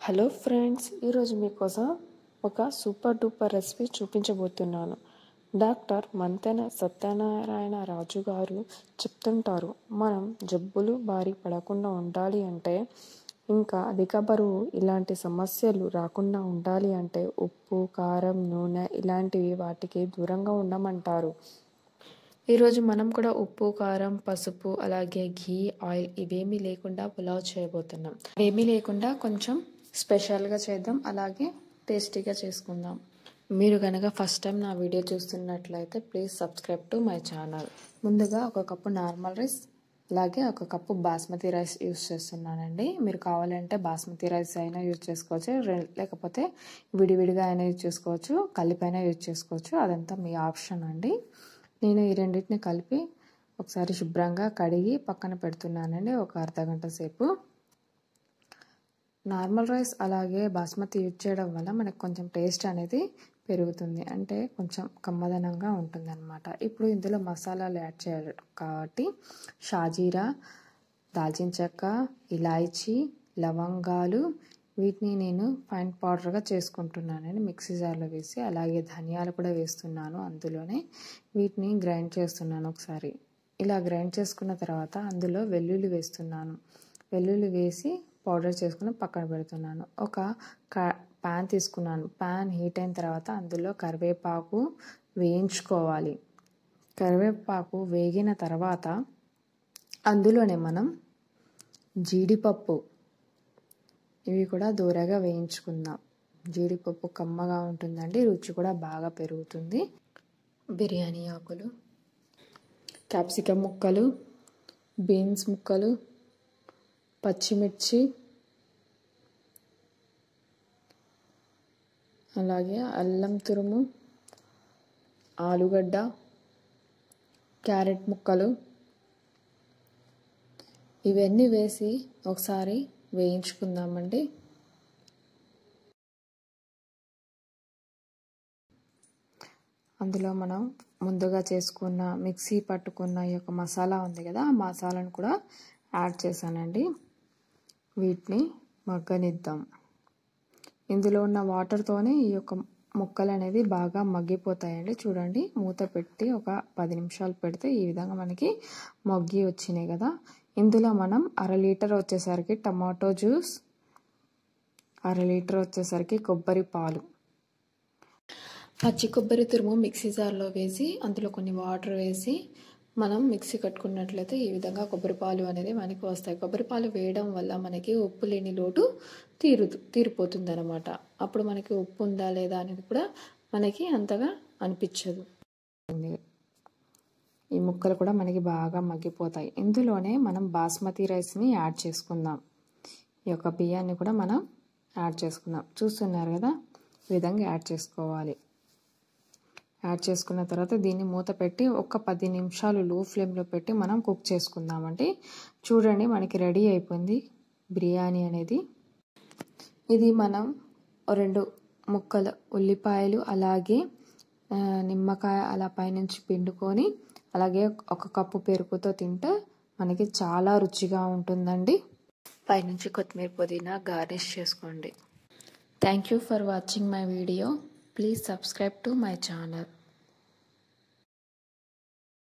hello friends ఈరోజు మీకోసం ఒక సూపర్ డూపర్ రెసిపీ చూపించబోతున్నాను డాక్టర్ మంతెన సత్యనారాయణ రాజు గారు చెప్తుంటారు మనం జబ్బులు బారి పడకుండా ఉండాలి అంటే ఇంకా అధిక బరువు ఇలాంటి సమస్యలు రాకుండా ఉండాలి అంటే ఉప్పు కారం నూనె ఇలాంటివి వాటికి దూరంగా ఉండమంటారు ఈరోజు మనం కూడా ఉప్పు కారం పసుపు అలాగే ఘీ ఆయిల్ ఇవేమీ లేకుండా పులావ్ చేయబోతున్నాం ఏమీ లేకుండా కొంచెం స్పెషల్గా చేద్దాం అలాగే టేస్టీగా చేసుకుందాం మీరు కనుక ఫస్ట్ టైం నా వీడియో చూస్తున్నట్లయితే please subscribe to my channel ముందుగా ఒక కప్పు నార్మల్ రైస్ అలాగే ఒక కప్పు బాస్మతి రైస్ యూస్ చేస్తున్నానండి మీరు కావాలంటే బాస్మతి రైస్ అయినా యూజ్ చేసుకోవచ్చు లేకపోతే విడివిడిగా అయినా యూజ్ చేసుకోవచ్చు కలిపైనా యూజ్ చేసుకోవచ్చు అదంతా మీ ఆప్షన్ అండి నేను ఈ రెండింటిని కలిపి ఒకసారి శుభ్రంగా కడిగి పక్కన పెడుతున్నానండి ఒక అర్ధ గంట సేపు నార్మల్ రైస్ అలాగే బాస్మతి యూజ్ చేయడం వల్ల మనకు కొంచెం టేస్ట్ అనేది పెరుగుతుంది అంటే కొంచెం కమ్మదనంగా ఉంటుంది అనమాట ఇప్పుడు ఇందులో మసాలాలు యాడ్ చేయాలి కాబట్టి షాజీరా దాల్చిన చెక్క ఇలాయచీ లవంగాలు వీటిని నేను ఫైన్ పౌడర్గా చేసుకుంటున్నానండి మిక్సీ జార్లో వేసి అలాగే ధనియాలు కూడా వేస్తున్నాను అందులోనే వీటిని గ్రైండ్ చేస్తున్నాను ఒకసారి ఇలా గ్రైండ్ చేసుకున్న తర్వాత అందులో వెల్లుల్లి వేస్తున్నాను వెల్లుల్లి వేసి పౌడర్ చేసుకుని పక్కన పెడుతున్నాను ఒక ప్యాన్ తీసుకున్నాను ప్యాన్ హీట్ అయిన తర్వాత అందులో కరివేపాకు వేయించుకోవాలి కరివేపాకు వేగిన తర్వాత అందులోనే మనం జీడిపప్పు ఇవి కూడా దూరగా వేయించుకుందాం జీడిపప్పు కమ్మగా ఉంటుందండి రుచి కూడా బాగా పెరుగుతుంది బిర్యానీ ఆకులు క్యాప్సికమ్ ముక్కలు బీన్స్ ముక్కలు పచ్చిమిర్చి అలాగే అల్లం తురుము ఆలుగడ్డ క్యారెట్ ముక్కలు ఇవన్నీ వేసి ఒకసారి వేయించుకుందామండి అందులో మనం ముందుగా చేసుకున్న మిక్సీ పట్టుకున్న ఈ యొక్క మసాలా ఉంది కదా ఆ మసాలాను కూడా యాడ్ చేశానండి వీటిని మగ్గనిద్దాం ఇందులో ఉన్న వాటర్తోనే ఈ యొక్క ముక్కలు అనేది బాగా మగ్గిపోతాయండి చూడండి మూత పెట్టి ఒక పది నిమిషాలు పెడితే ఈ విధంగా మనకి మగ్గి వచ్చినాయి కదా ఇందులో మనం అర లీటర్ వచ్చేసరికి టమాటో జ్యూస్ అర లీటర్ వచ్చేసరికి కొబ్బరి పాలు పచ్చి కొబ్బరి తురుము మిక్సీ జార్లో వేసి అందులో కొన్ని వాటర్ వేసి మనం మిక్సీ కట్టుకున్నట్లయితే ఈ విధంగా కొబ్బరి పాలు అనేది మనకి వస్తాయి కొబ్బరి పాలు వేయడం వల్ల మనకి ఉప్పు లేని లోటు తీరు తీరిపోతుంది అనమాట అప్పుడు మనకి ఉప్పు ఉందా లేదా అనేది కూడా మనకి అంతగా అనిపించదు ఈ ముక్కలు కూడా మనకి బాగా మగ్గిపోతాయి ఇందులోనే మనం బాస్మతి రైస్ని యాడ్ చేసుకుందాం ఈ యొక్క బియ్యాన్ని కూడా మనం యాడ్ చేసుకుందాం చూస్తున్నారు కదా ఈ విధంగా యాడ్ చేసుకోవాలి యాడ్ చేసుకున్న తర్వాత దీన్ని మూత పెట్టి ఒక పది నిమిషాలు లో ఫ్లేమ్లో పెట్టి మనం కుక్ చేసుకుందామండి చూడండి మనకి రెడీ అయిపోయింది బిర్యానీ అనేది ఇది మనం రెండు ముక్కలు ఉల్లిపాయలు అలాగే నిమ్మకాయ అలా పైనుంచి పిండుకొని అలాగే ఒక కప్పు పెరుగుతో తింటే మనకి చాలా రుచిగా ఉంటుందండి పైనుంచి కొత్తిమీర పుదీనా గార్నిష్ చేసుకోండి thank you for watching my video please subscribe to my channel